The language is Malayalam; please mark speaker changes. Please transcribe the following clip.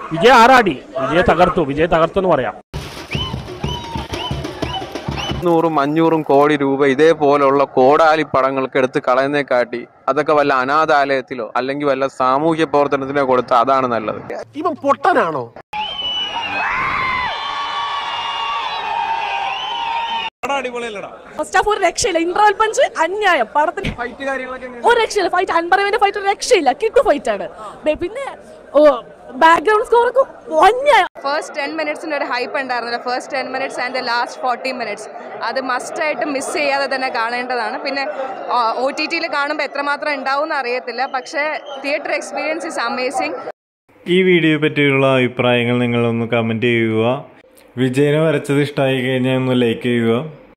Speaker 1: വിജയ് ആറാടി വിജയ് തകർത്തു വിജയ് തകർത്തു എന്ന് പറയാം
Speaker 2: നൂറും അഞ്ഞൂറും കോടി രൂപ ഇതേപോലുള്ള കോടാലി പടങ്ങൾക്ക് എടുത്ത് കളയുന്നേ കാട്ടി അതൊക്കെ വല്ല അനാഥാലയത്തിലോ അല്ലെങ്കിൽ വല്ല സാമൂഹ്യ പ്രവർത്തനത്തിനോ കൊടുത്ത അതാണ് നല്ലത്
Speaker 3: ഇവൻ പൊട്ടനാണോ
Speaker 4: ഫസ്റ്റ് ഹാഫ് ഒരു രക്ഷയില്ല ഇന്റർവൽ പഞ്ച് അന്യായം പടത്തിന് ഒരു രക്ഷയില്ല ഫൈറ്റ് അൻപറവിന്റെ ഫൈറ്റ് ഒരു രക്ഷയില്ല കിട്ടു ഫൈറ്റ് ആണ് ബെ- പിന്നെ ബാക്ക്ഗ്രൗണ്ട് സ്കോർ ഒക്കെ അന്യായം
Speaker 5: ഫസ്റ്റ് ടെൻ മിനിറ്റ്സിൻ്റെ ഒരു ഹൈപ്പ് ഉണ്ടായിരുന്നില്ല first ten minutes and the last forty minutes അത് മസ്റ്റായിട്ട് മിസ് ചെയ്യാതെ തന്നെ കാണേണ്ടതാണ് പിന്നെ ഒ ടി ടിയിൽ കാണുമ്പോൾ എത്രമാത്രം ഉണ്ടാവും എന്ന് അറിയത്തില്ല പക്ഷേ തിയേറ്റർ എക്സ്പീരിയൻസ് ഇസ് അമേസിങ്
Speaker 6: ഈ വീഡിയോയെ പറ്റിയുള്ള അഭിപ്രായങ്ങൾ നിങ്ങളൊന്ന് കമൻറ്റ് ചെയ്യുക വിജയനെ വരച്ചത് ഇഷ്ടമായി കഴിഞ്ഞാൽ ഒന്ന് ലൈക്ക് ചെയ്യുക